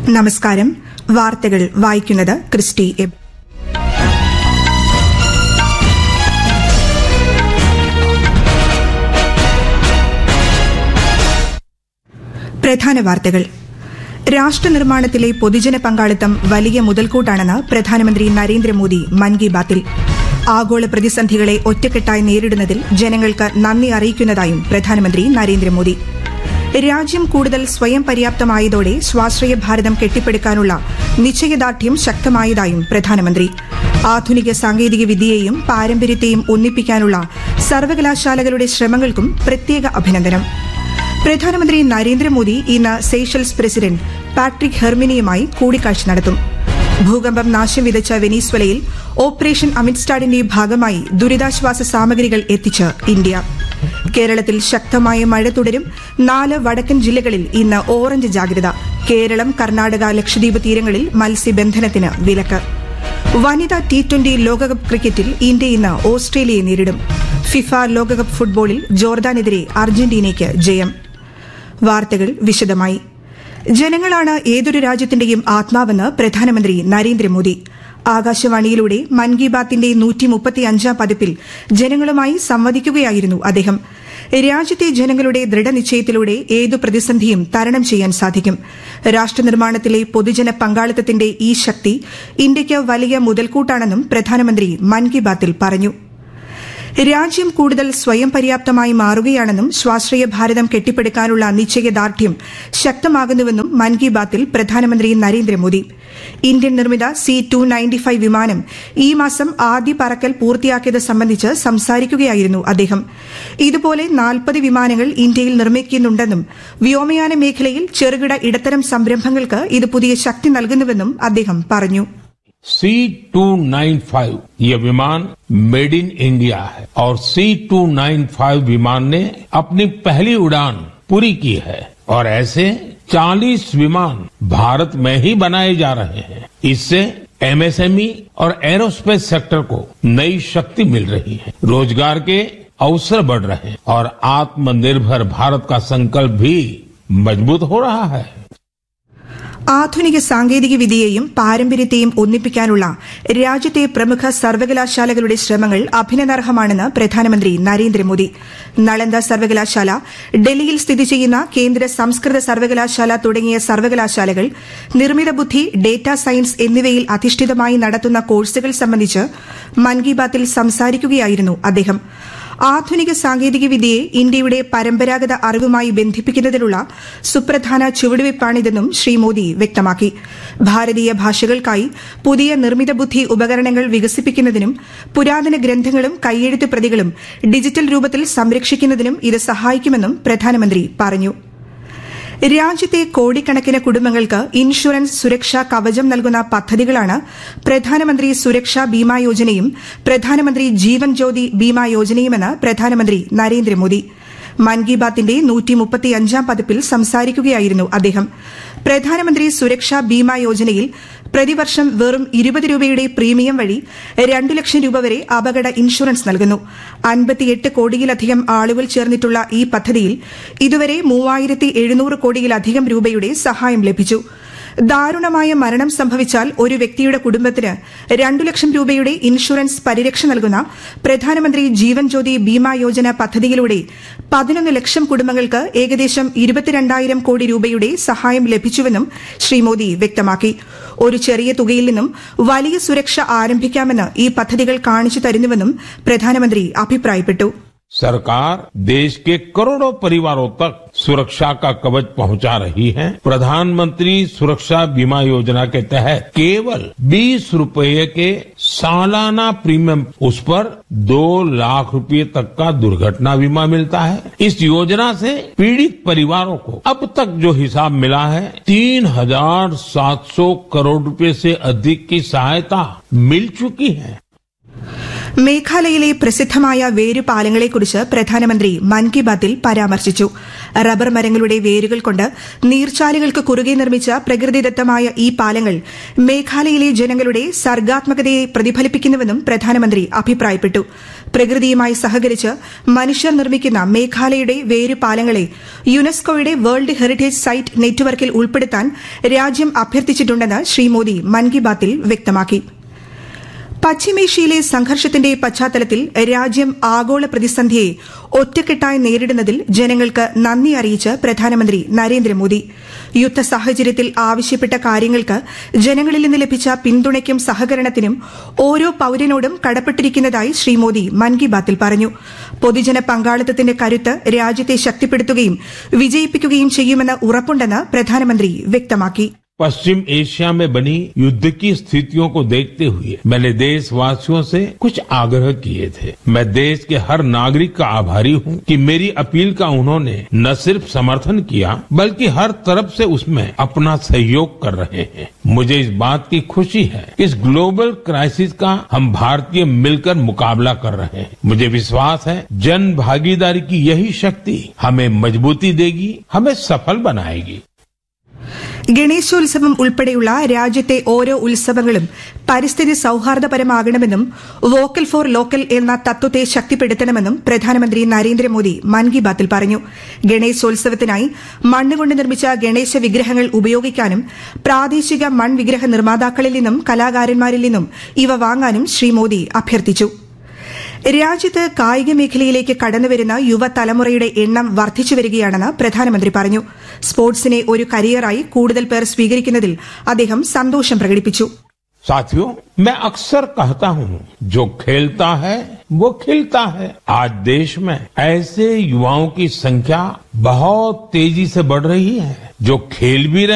നമസ്കാരം വാർത്തകൾ വായിക്കുന്നത് ക്രിസ്റ്റി എബ് പ്രധാന വാർത്തകൾ രാഷ്ട്രനിർമ്മാണത്തിലെ പൊതുജന പങ്കാളിത്തം വലിയ മുതൽക്കൂട്ടാണെന്ന് പ്രധാനമന്ത്രി നരേന്ദ്രമോദി മൻ കി ബാത്തിൽ ആഗോള പ്രതിസന്ധികളെ ഒറ്റക്കെട്ടായി നേരിടുന്നതിൽ ജനങ്ങൾക്ക് നന്ദി അറിയിക്കുന്നതായും പ്രധാനമന്ത്രി നരേന്ദ്രമോദി രാജ്യം കൂടുതൽ സ്വയം പര്യാപ്തമായതോടെ സ്വാശ്രയ ഭാരതം കെട്ടിപ്പടുക്കാനുള്ള നിശ്ചയദാർഢ്യം ശക്തമായതായും പ്രധാനമന്ത്രി ആധുനിക സാങ്കേതിക വിദ്യയെയും പാരമ്പര്യത്തെയും ഒന്നിപ്പിക്കാനുള്ള സർവകലാശാലകളുടെ ശ്രമങ്ങൾക്കും പ്രത്യേക അഭിനന്ദനം പ്രധാനമന്ത്രി നരേന്ദ്രമോദി ഇന്ന് സേഷൽസ് പ്രസിഡന്റ് പാട്രിക് ഹെർമിനിയുമായി കൂടിക്കാഴ്ച നടത്തും ഭൂകമ്പം നാശം വിതച്ച വെനീസ്വലയിൽ ഓപ്പറേഷൻ അമിത്സ്റ്റാഡിന്റെ ഭാഗമായി ദുരിതാശ്വാസ സാമഗ്രികൾ എത്തിച്ച് ഇന്ത്യ കേരളത്തിൽ ശക്തമായ മഴ തുടരും നാല് വടക്കൻ ജില്ലകളിൽ ഇന്ന് ഓറഞ്ച് ജാഗ്രത കേരളം കർണാടക ലക്ഷദ്വീപ് തീരങ്ങളിൽ മത്സ്യബന്ധനത്തിന് വിലക്ക് വനിതാ ടി ട്വന്റി ലോകകപ്പ് ക്രിക്കറ്റിൽ ഇന്ത്യ ഇന്ന് ഓസ്ട്രേലിയയെ നേരിടും ഫിഫ ലോകകപ്പ് ഫുട്ബോളിൽ ജോർദാനെതിരെ അർജന്റീനയ്ക്ക് ജയം വാർത്തകൾ വിശദമായി ജനങ്ങളാണ് ഏതൊരു രാജ്യത്തിന്റെയും ആത്മാവെന്ന് പ്രധാനമന്ത്രി നരേന്ദ്രമോദി ആകാശവാണിയിലൂടെ മൻ കി ബാത്തിന്റെ നൂറ്റിമുപ്പത്തിയഞ്ചാം പതിപ്പിൽ ജനങ്ങളുമായി സംവദിക്കുകയായിരുന്നു അദ്ദേഹം രാജ്യത്തെ ജനങ്ങളുടെ ദൃഢനിശ്ചയത്തിലൂടെ ഏതു പ്രതിസന്ധിയും തരണം ചെയ്യാൻ സാധിക്കും രാഷ്ട്രനിർമ്മാണത്തിലെ പൊതുജന പങ്കാളിത്തത്തിന്റെ ഈ ശക്തി ഇന്ത്യയ്ക്ക് വലിയ മുതൽക്കൂട്ടാണെന്നും പ്രധാനമന്ത്രി മൻ കി ബാത്തിൽ പറഞ്ഞു രാജ്യം കൂടുതൽ സ്വയം പര്യാപ്തമായി മാറുകയാണെന്നും സ്വാശ്രയ ഭാരതം കെട്ടിപ്പടുക്കാനുള്ള നിശ്ചയദാർഢ്യം ശക്തമാകുന്നുവെന്നും മൻ കി ബാത്തിൽ പ്രധാനമന്ത്രി നരേന്ദ്രമോദി ഇന്ത്യൻ നിർമ്മിത സി ടു നയൻറ്റി ഫൈവ് വിമാനം ഈ മാസം ആദ്യ പറക്കൽ പൂർത്തിയാക്കിയത് സംബന്ധിച്ച് സംസാരിക്കുകയായിരുന്നു അദ്ദേഹം ഇതുപോലെ നാൽപ്പത് വിമാനങ്ങൾ ഇന്ത്യയിൽ നിർമ്മിക്കുന്നുണ്ടെന്നും വ്യോമയാന മേഖലയിൽ ചെറുകിട ഇടത്തരം സംരംഭങ്ങൾക്ക് ഇത് പുതിയ ശക്തി നൽകുന്നുവെന്നും അദ്ദേഹം പറഞ്ഞു सी टू नाइन फाइव ये विमान मेड इन इंडिया है और सी टू नाइन फाइव विमान ने अपनी पहली उड़ान पूरी की है और ऐसे 40 विमान भारत में ही बनाए जा रहे हैं इससे एमएसएमई और एरोस्पेस सेक्टर को नई शक्ति मिल रही है रोजगार के अवसर बढ़ रहे हैं और आत्मनिर्भर भारत का संकल्प भी मजबूत हो रहा है ആധുനിക സാങ്കേതിക വിദ്യയെയും പാരമ്പര്യത്തെയും ഒന്നിപ്പിക്കാനുള്ള രാജ്യത്തെ പ്രമുഖ സർവകലാശാലകളുടെ ശ്രമങ്ങൾ അഭിനന്ദർഹമാണെന്ന് പ്രധാനമന്ത്രി നരേന്ദ്രമോദി നളന്ദ സർവകലാശാല ഡൽഹിയിൽ സ്ഥിതി ചെയ്യുന്ന കേന്ദ്ര സംസ്കൃത സർവകലാശാല തുടങ്ങിയ സർവകലാശാലകൾ നിർമ്മിത ബുദ്ധി ഡേറ്റാ സയൻസ് എന്നിവയിൽ അധിഷ്ഠിതമായി നടത്തുന്ന കോഴ്സുകൾ സംബന്ധിച്ച് മൻ കി ബാത്തിൽ സംസാരിക്കുകയായിരുന്നു അദ്ദേഹം ആധുനിക സാങ്കേതിക വിദ്യയെ ഇന്ത്യയുടെ പരമ്പരാഗത അറിവുമായി ബന്ധിപ്പിക്കുന്നതിനുള്ള സുപ്രധാന ചുവടുവയ്പ്പാണിതെന്നും ശ്രീ മോദി വ്യക്തമാക്കി ഭാരതീയ ഭാഷകൾക്കായി പുതിയ നിർമ്മിത ബുദ്ധി ഉപകരണങ്ങൾ വികസിപ്പിക്കുന്നതിനും പുരാതന ഗ്രന്ഥങ്ങളും കൈയെഴുത്ത് പ്രതികളും ഡിജിറ്റൽ രൂപത്തിൽ സംരക്ഷിക്കുന്നതിനും ഇത് സഹായിക്കുമെന്നും പ്രധാനമന്ത്രി പറഞ്ഞു രാജ്യത്തെ കോടിക്കണക്കിന് കുടുംബങ്ങൾക്ക് ഇൻഷുറൻസ് സുരക്ഷാ കവചം നൽകുന്ന പദ്ധതികളാണ് പ്രധാനമന്ത്രി സുരക്ഷാ ബീമാ യോജനയും പ്രധാനമന്ത്രി ജീവൻ ജ്യോതി ബീമാ യോജനയുമെന്ന് പ്രധാനമന്ത്രി നരേന്ദ്രമോദി മൻ കി ബാത്തിന്റെ നൂറ്റിമുപ്പത്തിയഞ്ചാം പതിപ്പിൽ സംസാരിക്കുകയായിരുന്നു അദ്ദേഹം പ്രധാനമന്ത്രി സുരക്ഷാ ബീമാ യോജനയിൽ പ്രതിവർഷം വെറും ഇരുപത് രൂപയുടെ പ്രീമിയം വഴി രണ്ടു ലക്ഷം രൂപ വരെ അപകട ഇൻഷുറൻസ് നൽകുന്നു അൻപത്തിയെട്ട് കോടിയിലധികം ആളുകൾ ചേർന്നിട്ടുള്ള ഈ പദ്ധതിയിൽ ഇതുവരെ മൂവായിരത്തി എഴുന്നൂറ് കോടിയിലധികം രൂപയുടെ സഹായം ലഭിച്ചു ദാരുണമായ മരണം സംഭവിച്ചാൽ ഒരു വ്യക്തിയുടെ കുടുംബത്തിന് രണ്ടു ലക്ഷം രൂപയുടെ ഇൻഷുറൻസ് പരിരക്ഷ നൽകുന്ന പ്രധാനമന്ത്രി ജീവൻ ജ്യോതി ബീമാ യോജന പദ്ധതിയിലൂടെ പതിനൊന്ന് ലക്ഷം കുടുംബങ്ങൾക്ക് ഏകദേശം ഇരുപത്തിരണ്ടായിരം കോടി രൂപയുടെ സഹായം ലഭിച്ചുവെന്നും ശ്രീ മോദി വ്യക്തമാക്കി ഒരു ചെറിയ തുകയിൽ നിന്നും വലിയ സുരക്ഷ ആരംഭിക്കാമെന്ന് ഈ പദ്ധതികൾ കാണിച്ചു തരുന്നുവെന്നും പ്രധാനമന്ത്രി അഭിപ്രായപ്പെട്ടു सरकार देश के करोड़ों परिवारों तक सुरक्षा का कवच पहुंचा रही है प्रधानमंत्री सुरक्षा बीमा योजना के तहत केवल 20 रुपए के सालाना प्रीमियम उस पर दो लाख रुपए तक का दुर्घटना बीमा मिलता है इस योजना से पीड़ित परिवारों को अब तक जो हिसाब मिला है तीन हजार सात सौ करोड़ रुपए से अधिक की सहायता मिल चुकी है മേഘാലയയിലെ പ്രസിദ്ധമായ വേരുപാലങ്ങളെക്കുറിച്ച് പ്രധാനമന്ത്രി മൻ കി ബാത്തിൽ പരാമർശിച്ചു റബ്ബർ മരങ്ങളുടെ വേരുകൾ കൊണ്ട് നീർച്ചാലുകൾക്ക് കുറുകെ നിർമ്മിച്ച പ്രകൃതിദത്തമായ ഈ പാലങ്ങൾ മേഘാലയയിലെ ജനങ്ങളുടെ സർഗാത്മകതയെ പ്രതിഫലിപ്പിക്കുന്നുവെന്നും പ്രധാനമന്ത്രി അഭിപ്രായപ്പെട്ടു പ്രകൃതിയുമായി സഹകരിച്ച് മനുഷ്യർ നിർമ്മിക്കുന്ന മേഘാലയയുടെ വേരുപാലങ്ങളെ യുനെസ്കോയുടെ വേൾഡ് ഹെറിറ്റേജ് സൈറ്റ് നെറ്റ്വർക്കിൽ ഉൾപ്പെടുത്താൻ രാജ്യം അഭ്യർത്ഥിച്ചിട്ടുണ്ടെന്ന് ശ്രീ മോദി മൻ കി ബാത്തിൽ വ്യക്തമാക്കി പശ്ചിമേഷ്യയിലെ സംഘർഷത്തിന്റെ പശ്ചാത്തലത്തിൽ രാജ്യം ആഗോള പ്രതിസന്ധിയെ ഒറ്റക്കെട്ടായി നേരിടുന്നതിൽ ജനങ്ങൾക്ക് നന്ദി അറിയിച്ച് പ്രധാനമന്ത്രി നരേന്ദ്രമോദി യുദ്ധ സാഹചര്യത്തിൽ ആവശ്യപ്പെട്ട കാര്യങ്ങൾക്ക് ജനങ്ങളിൽ നിന്ന് ലഭിച്ച പിന്തുണയ്ക്കും സഹകരണത്തിനും ഓരോ പൌരനോടും കടപ്പെട്ടിരിക്കുന്നതായി ശ്രീ മോദി മൻ കി ബാത്തിൽ പറഞ്ഞു പൊതുജന പങ്കാളിത്തത്തിന്റെ കരുത്ത് രാജ്യത്തെ ശക്തിപ്പെടുത്തുകയും വിജയിപ്പിക്കുകയും ചെയ്യുമെന്ന് ഉറപ്പുണ്ടെന്ന് പ്രധാനമന്ത്രി വ്യക്തമാക്കി पश्चिम एशिया में बनी युद्ध की स्थितियों को देखते हुए मैंने देशवासियों से कुछ आग्रह किए थे मैं देश के हर नागरिक का आभारी हूं कि मेरी अपील का उन्होंने न सिर्फ समर्थन किया बल्कि हर तरफ से उसमें अपना सहयोग कर रहे हैं मुझे इस बात की खुशी है इस ग्लोबल क्राइसिस का हम भारतीय मिलकर मुकाबला कर रहे हैं मुझे विश्वास है जन भागीदारी की यही शक्ति हमें मजबूती देगी हमें सफल बनाएगी ഗണേശോത്സവം ഉൾപ്പെടെയുള്ള രാജ്യത്തെ ഓരോ ഉത്സവങ്ങളും പരിസ്ഥിതി സൌഹാർദ്ദപരമാകണമെന്നും വോക്കൽ ഫോർ ലോക്കൽ എന്ന തത്വത്തെ ശക്തിപ്പെടുത്തണമെന്നും പ്രധാനമന്ത്രി നരേന്ദ്രമോദി മൻ കി ബാത്തിൽ പറഞ്ഞു ഗണേശോത്സവത്തിനായി മണ്ണുകൊണ്ട് നിർമ്മിച്ച ഗണേശ വിഗ്രഹങ്ങൾ ഉപയോഗിക്കാനും പ്രാദേശിക മൺവിഗ്രഹ നിർമ്മാതാക്കളിൽ നിന്നും കലാകാരന്മാരിൽ നിന്നും ഇവ വാങ്ങാനും ശ്രീ മോദി അഭ്യർത്ഥിച്ചു രാജ്യത്ത് കായിക മേഖലയിലേക്ക് കടന്നുവരുന്ന യുവതലമുറയുടെ എണ്ണം വർദ്ധിച്ചുവരികയാണെന്ന് പ്രധാനമന്ത്രി പറഞ്ഞു സ്പോർട്സിനെ ഒരു കരിയറായി കൂടുതൽ പേർ സ്വീകരിക്കുന്നതിൽ അദ്ദേഹം സന്തോഷം പ്രകടിപ്പിച്ചു साथियों मैं अक्सर कहता हूं जो खेलता है वो खिलता है आज देश में ऐसे युवाओं की संख्या बहुत तेजी से बढ़ रही है जो खेल भी रहे